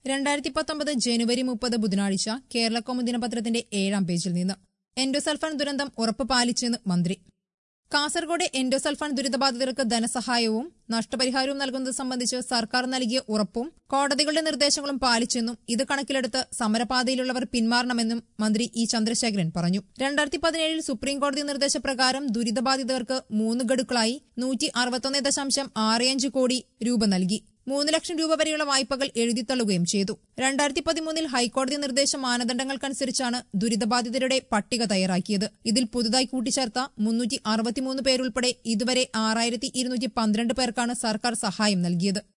രണ്ടായിരത്തി പത്തൊമ്പത് ജനുവരി മുപ്പത് ബുധനാഴ്ച കേരളകൗമു ദിനപത്രത്തിന്റെ ഏഴാം പേജിൽ നിന്ന് എൻഡോസൾഫാൻ ദുരന്തം ഉറപ്പ് പാലിച്ചെന്ന് മന്ത്രി കാസർഗോഡ് എൻഡോസൾഫാൻ ദുരിതബാധിതർക്ക് ധനസഹായവും നഷ്ടപരിഹാരവും നൽകുന്നത് സംബന്ധിച്ച് സർക്കാർ നൽകിയ ഉറപ്പും കോടതികളുടെ നിർദ്ദേശങ്ങളും പാലിച്ചെന്നും ഇത് കണക്കിലെടുത്ത് സമരപാതയിലുള്ളവർ പിന്മാറണമെന്നും മന്ത്രി ഇ ചന്ദ്രശേഖരൻ പറഞ്ഞു രണ്ടായിരത്തി പതിനേഴിൽ സുപ്രീംകോടതി നിർദ്ദേശപ്രകാരം ദുരിതബാധിതർക്ക് മൂന്ന് ഗഡുക്കളായി നൂറ്റി അറുപത്തൊന്ന് ദശാംശം ആറ് കോടി രൂപ നൽകി മൂന്ന് ലക്ഷം രൂപ വരെയുള്ള വായ്പകൾ എഴുതിത്തള്ളുകയും ചെയ്തു രണ്ടായിരത്തി പതിമൂന്നിൽ ഹൈക്കോടതി നിർദ്ദേശ മാനദണ്ഡങ്ങൾക്കനുസരിച്ചാണ് ദുരിതബാധിതരുടെ പട്ടിക തയ്യാറാക്കിയത് ഇതിൽ പുതുതായി കൂട്ടിച്ചേർത്ത മുന്നൂറ്റി അറുപത്തിമൂന്ന് പേരുൾപ്പെടെ ഇതുവരെ ആറായിരത്തി ഇരുന്നൂറ്റി പന്ത്രണ്ട് പേർക്കാണ് സർക്കാർ സഹായം നൽകിയത്